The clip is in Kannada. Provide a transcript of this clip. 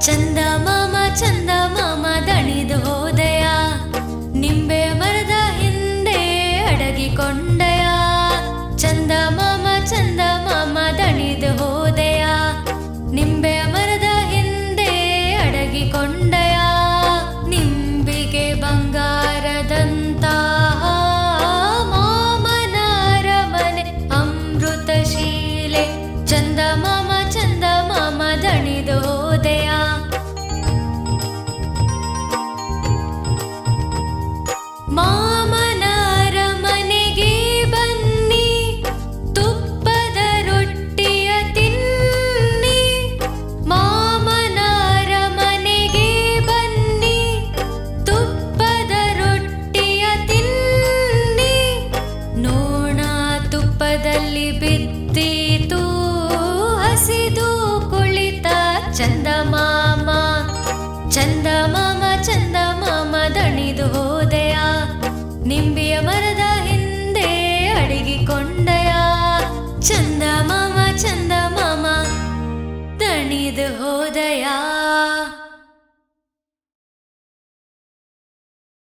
ಚಂದ ಮಾಮ ಚಂದ ಮಾಮ ದಣಿದು ಹೋದೆಯ ನಿಂಬೆ ಮರದ ಹಿಂದೆ ಅಡಗಿಕೊಂಡೆಯ ಚಂದ ಮಾಮ ಚಂದ ಮಾಮ ದಣಿದು ಹೋದೆಯ ನಿಂಬೆ ಮರದ ಹಿಂದೆ ಅಡಗಿಕೊಂಡೆಯ ನಿಂಬಿಗೆ ಬಂಗಾರದಂತ ಮಾಮನಾರ ಮನೆ ಅಮೃತ ಶೀಲೆ ಚಂದ ಮಾಮ ಚಂದ ಮಾಮ ದಣಿದು ಹೋದೆಯ ಮಾಮನಾರ ಮನೆಗೆ ಬನ್ನಿ ತುಪ್ಪದ ರೊಟ್ಟಿಯ ತಿನ್ನಿ ಮಾಮನಾರ ಮನೆಗೆ ಬನ್ನಿ ತುಪ್ಪದ ರೊಟ್ಟಿಯ ತಿನ್ನಿ ನೋಣ ತುಪ್ಪದಲ್ಲಿ ಬಿದ್ದೀತು ಹಸಿದು ಕುಳಿತ ಚಂದ ಮಾಮ ಚಂದ ಮಾಮ ಚಂದ ಮಾಮ ದಣಿದು ಹೋದೆಯ ನಿಂಬಿಯ ಮರದ ಹಿಂದೆ ಅಡಗಿಕೊಂಡೆಯ ಚಂದ ಮಾಮ ಚಂದ ಮಾಮ ದಣಿದು ಹೋದೆಯ